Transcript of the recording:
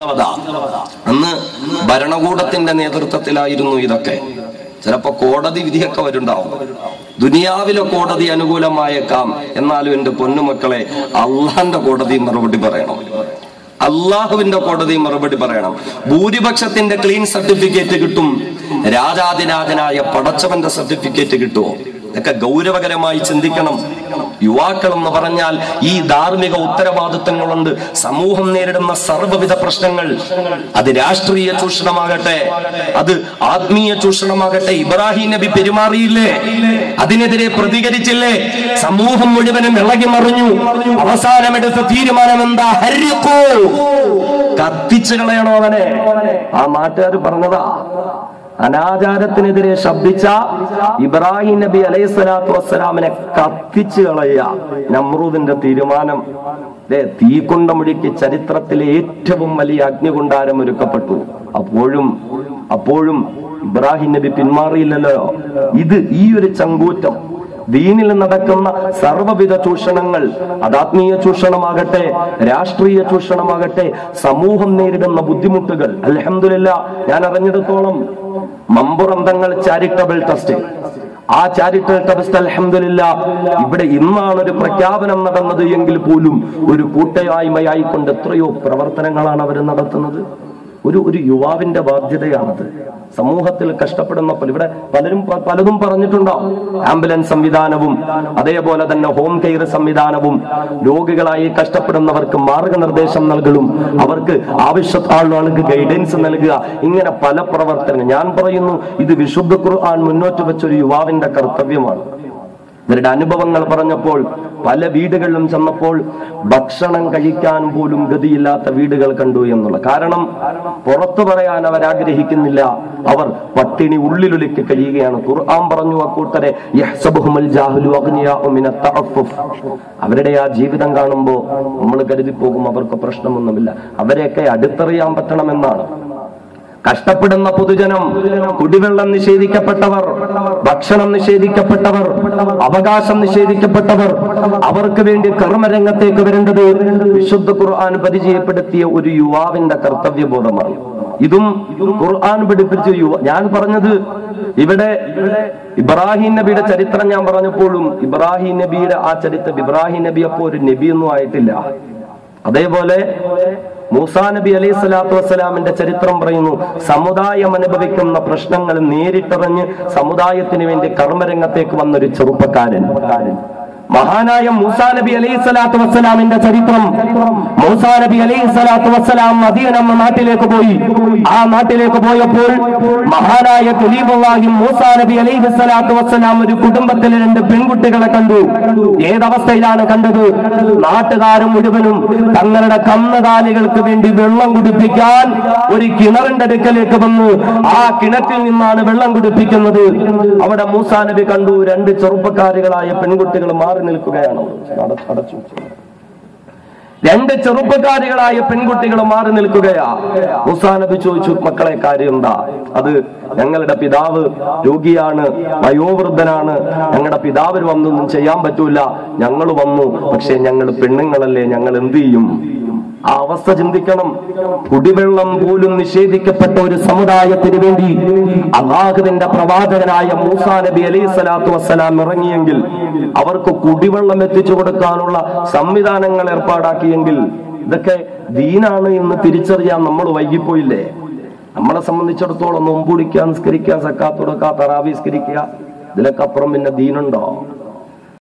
അന്ന് ഭരണകൂടത്തിന്റെ നേതൃത്വത്തിലായിരുന്നു ഇതൊക്കെ ചിലപ്പോ കോടതി വിധിയൊക്കെ വരുണ്ടാവും ദുനിയാവിലെ കോടതി അനുകൂലമായേക്കാം എന്നാലും എന്റെ പൊന്നുമക്കളെ അള്ളാന്റെ കോടതി മറുപടി പറയണം അള്ളാഹുവിന്റെ കോടതി മറുപടി പറയണം ഭൂരിപക്ഷത്തിന്റെ ക്ലീൻ സർട്ടിഫിക്കറ്റ് കിട്ടും രാജാതിരാജനായ പടച്ചവന്റെ സർട്ടിഫിക്കറ്റ് കിട്ടുമോ ഇതൊക്കെ ഗൗരവകരമായി ചിന്തിക്കണം യുവാക്കൾ എന്ന് പറഞ്ഞാൽ ഈ ധാർമ്മിക ഉത്തരവാദിത്തങ്ങളുണ്ട് സമൂഹം നേരിടുന്ന സർവ്വവിധ പ്രശ്നങ്ങൾ അത് രാഷ്ട്രീയ ചൂഷണമാകട്ടെ അത് ആത്മീയ ചൂഷണമാകട്ടെ ഇബ്രാഹിം നബി പെരുമാറിയില്ലേ അതിനെതിരെ പ്രതികരിച്ചില്ലേ സമൂഹം മുഴുവനും ഇളകി മറിഞ്ഞു അവസാനമെടുത്ത തീരുമാനം എന്താ ഹരിക്കൂ കത്തിച്ചു കളയണോ അവനെ ആ നാട്ടുകാർ പറഞ്ഞതാ അനാചാരത്തിനെതിരെ ശബ്ദിച്ച ഇബ്രാഹിം നബി അലൈഹി സ്വലാത്തു വസ്സലാമിനെ കത്തിച്ചു കളയുക നമ്രൂദിന്റെ തീരുമാനം ദേ തീക്കുണ്ടമൊഴുക്കി ചരിത്രത്തിലെ ഏറ്റവും വലിയ അഗ്നികുണ്ടാരം ഒരുക്കപ്പെട്ടു അപ്പോഴും അപ്പോഴും ഇബ്രാഹിം നബി പിന്മാറിയില്ലല്ലോ ഇത് ഈ ഒരു ചങ്കൂറ്റം ദീനിൽ നടക്കുന്ന സർവ്വവിധ ചൂഷണങ്ങൾ അതാത്മീയ ചൂഷണമാകട്ടെ രാഷ്ട്രീയ ചൂഷണമാകട്ടെ സമൂഹം നേരിടുന്ന ബുദ്ധിമുട്ടുകൾ അലഹമില്ല ഞാൻ അറിഞ്ഞിടത്തോളം മമ്പുറം തങ്ങൾ ചാരിറ്റബിൾ ട്രസ്റ്റ് ആ ചാരിറ്റബിൾ ട്രസ്റ്റ് അലഹമില്ല ഇവിടെ ഇന്നാണ് ഒരു പ്രഖ്യാപനം നടന്നത് എങ്കിൽ പോലും ഒരു കൂട്ടായ്മയായിക്കൊണ്ട് എത്രയോ പ്രവർത്തനങ്ങളാണ് അവർ നടത്തുന്നത് ഒരു ഒരു യുവാവിന്റെ ബാധ്യതയാണത് സമൂഹത്തിൽ കഷ്ടപ്പെടുന്നപ്പോൾ ഇവിടെ പലരും പ- പലതും പറഞ്ഞിട്ടുണ്ടാവും ആംബുലൻസ് സംവിധാനവും അതേപോലെ തന്നെ ഹോം കെയർ സംവിധാനവും രോഗികളായി കഷ്ടപ്പെടുന്നവർക്ക് മാർഗനിർദ്ദേശം നൽകലും അവർക്ക് ആവശ്യമുള്ള ആൾക്ക് ഗൈഡൻസ് നൽകുക ഇങ്ങനെ പല പ്രവർത്തനങ്ങൾ ഞാൻ പറയുന്നു ഇത് വിശുദ്ധ ഖുർആൻ മുന്നോട്ട് വെച്ച ഒരു യുവാവിന്റെ കർത്തവ്യമാണ് ഇവരുടെ അനുഭവങ്ങൾ പറഞ്ഞപ്പോൾ പല വീടുകളിലും ചെന്നപ്പോൾ ഭക്ഷണം കഴിക്കാൻ പോലും ഗതിയില്ലാത്ത വീടുകൾ കണ്ടു എന്നുള്ള കാരണം പുറത്തു പറയാൻ അവർ ആഗ്രഹിക്കുന്നില്ല അവർ പട്ടിണി ഉള്ളിലൊലിക്ക് കഴിയുകയാണ് ഖുർആൻ പറഞ്ഞു അക്കൂട്ടരെ യഹ്സബുഹുമൽ ജാഹലു അഗ്നിയാഉ മിന തഅഫുഫ്. അവരുടെ ആ ജീവിതം കാണുമ്പോൾ നമ്മൾ കരുതി പോകും അവർക്ക് പ്രശ്നമൊന്നുമില്ല അവരെയൊക്കെ അടുത്തറിയാൻ പറ്റണമെന്നാണ് കഷ്ടപ്പെടുന്ന പൊതുജനം കുടിവെള്ളം നിഷേധിക്കപ്പെട്ടവർ ഭക്ഷണം നിഷേധിക്കപ്പെട്ടവർ അവകാശം നിഷേധിക്കപ്പെട്ടവർ അവർക്ക് വേണ്ടി കർമ്മരംഗത്തേക്ക് വരേണ്ടത് വിശുദ്ധ ഖുർആൻ പരിചയപ്പെടുത്തിയ ഒരു യുവാവിന്റെ കർത്തവ്യബോധമാണ് ഇതും ഖുർആൻ പഠിപ്പിച്ച യുവ ഞാൻ പറഞ്ഞത് ഇവിടെ ഇബ്രാഹിം നബിയുടെ ചരിത്രം ഞാൻ പറഞ്ഞപ്പോഴും ഇബ്രാഹിം നബിയുടെ ആ ചരിത്രം ഇബ്രാഹിം നബി അപ്പോ ഒരു നബിയൊന്നും ആയിട്ടില്ല അതേപോലെ മൂസാ നബി അലൈഹി സ്വലാത്തു വസ്സലാമിന്റെ ചരിത്രം പറയുന്നു സമുദായം അനുഭവിക്കുന്ന പ്രശ്നങ്ങൾ നേരിട്ടറിഞ്ഞ് സമുദായത്തിന് വേണ്ടി കർമ്മരംഗത്തേക്ക് വന്നൊരു ചെറുപ്പക്കാരൻ മഹാനായ മൂസാ നബി അലൈഹി സ്വലാത്തു വസ്സലാമിന്റെ ചരിത്രം മൂസാ നബി അലൈഹി സ്വലാത്തു വസ്സലാം മദീന എന്ന നാട്ടിലേക്ക് പോയി ആ നാട്ടിലേക്ക് പോയപ്പോൾ മഹാനായ കലീമുള്ളാഹി മൂസാ നബി അലൈഹി സ്വലാത്തു വസ്സലാം ഒരു കുടുംബത്തിലെ രണ്ട് പെൺകുട്ടികളെ കണ്ടു ഏതവസ്ഥയിലാണ് കണ്ടത് നാട്ടുകാരും മുഴുവനും തങ്ങളുടെ കന്നുകാലികൾക്ക് വേണ്ടി വെള്ളം കുടിപ്പിക്കാൻ ഒരു കിണറിന്റെ അടുക്കലേക്ക് വന്നു ആ കിണറ്റിൽ നിന്നാണ് വെള്ളം കുടിപ്പിക്കുന്നത് അവിടെ മൂസാ നബി കണ്ടു രണ്ട് ചെറുപ്പക്കാരികളായ പെൺകുട്ടികൾ മാറി നിൽക്കുകയാണ് അട- അടച്ചു രണ്ട് ചെറുപ്പക്കാരികളായ പെൺകുട്ടികൾ മാറി നിൽക്കുകയാ മൂസാ നബി ചോദിച്ചു മക്കളെ കാര്യം എന്താ അത് ഞങ്ങളുടെ പിതാവ് രോഗിയാണ് വയോവൃദ്ധനാണ് ഞങ്ങളുടെ പിതാവിന് വന്നൊന്നും ചെയ്യാൻ പറ്റൂല ഞങ്ങൾ വന്നു പക്ഷെ ഞങ്ങൾ പെണ്ണുങ്ങളല്ലേ ഞങ്ങൾ എന്ത് ചെയ്യും ആ അവസ്ഥ ചിന്തിക്കണം കുടിവെള്ളം പോലും നിഷേധിക്കപ്പെട്ട ഒരു സമുദായത്തിന് വേണ്ടി അള്ളാഹുവിന്റെ പ്രവാചകനായ മൂസാ നബി അലൈഹി സ്വലാത്തു വസ്സലാം ഇറങ്ങിയെങ്കിൽ അവർക്ക് കുടിവെള്ളം എത്തിച്ചു കൊടുക്കാനുള്ള സംവിധാനങ്ങൾ ഏർപ്പാടാക്കിയെങ്കിൽ ഇതൊക്കെ ദീനാണ് എന്ന് തിരിച്ചറിയാൻ നമ്മൾ വൈകിപ്പോയില്ലേ നമ്മളെ സംബന്ധിച്ചിടത്തോളം നോമ്പുടിക്കുക നിസ്കരിക്കുക സക്കാത്ത് കൊടുക്കുക തറാവി നിസ്കരിക്കുക ഇതിലൊക്കെ അപ്പുറം പിന്നെ ദീനുണ്ടോ